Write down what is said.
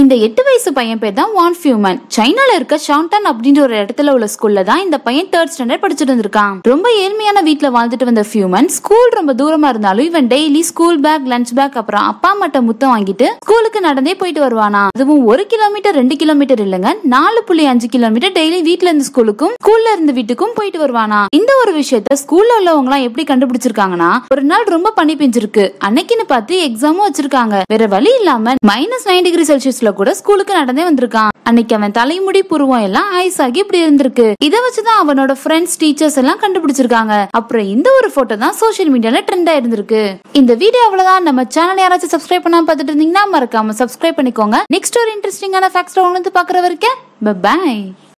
இந்த எட்டு வயசு பையன் பேர் தான் வான் ஃபியூமன் சைனால இருக்க ஷாங்டான் அப்படின்ற ஒரு இடத்துல உள்ள ஸ்கூல்ல தான் இந்த பையன் தேர்ட் ஸ்டாண்டர்ட் படிச்சுட்டு இருந்திருக்கான் ரொம்ப ஏழ்மையான வீட்ல வாழ்ந்துட்டு வந்த ஃபியூமன் ஸ்கூல் ரொம்ப தூரமா இருந்தாலும் இவன் daily school bag lunch bag அப்புறம் அப்பா அம்மாட்ட முத்தம் வாங்கிட்டு ஸ்கூலுக்கு நடந்தே போயிட்டு வருவானா அதுவும் ஒரு கிலோமீட்டர் ரெண்டு கிலோமீட்டர் இல்லைங்க நாலு புள்ளி அஞ்சு கிலோமீட்டர் டெய்லி வீட்ல இருந்து ஸ்கூலுக்கும் ஸ்கூல்ல இருந்து வீட்டுக்கும் போயிட்டு வருவானா இந்த ஒரு விஷயத்த ஸ்கூல்ல உள்ளவங்க எல்லாம் எப்படி கண்டுபிடிச்சிருக்காங்கன்னா ஒரு நாள் ரொம்ப பனி பெஞ்சிருக்கு அன்னைக்குன்னு பார்த்து எக்ஸாமும் வச்சிருக்காங்க வேற வழி இல்லாம மைனஸ் நைன் டிகிரி செல்சியஸ்ல கூட ஸ்கூலுக்கு நடந்தே வந்திருக்கான் அன்னைக்கு அவன் தலைமுடி புருவம் எல்லாம் ஐஸ் ஆகி இப்படி இருந்திருக்கு இதை வச்சுதான் அவனோட ஃப்ரெண்ட்ஸ் டீச்சர்ஸ் எல்லாம் கண்டுபிடிச்சிருக்காங்க அப்புறம் இந்த ஒரு போட்டோ தான் சோஷியல் மீடியால ட்ரெண்ட் ஆயிருந்திருக்கு இந்த வீடியோ அவ்வளவுதான் நம்ம சேனல் யாராச்சும் சப்ஸ்கிரைப் பண்ணாம பார்த்துட்டு இருந்தீங்கன்னா மறக்காம சப்ஸ்கிரைப் பண்ணிக்கோங்க நெக்ஸ்ட் ஒரு இன்ட்ரெஸ்டிங்கான ஃபேக்ட்ஸ் உங்களுக்கு பாக்குற வரைக்கும் பாய்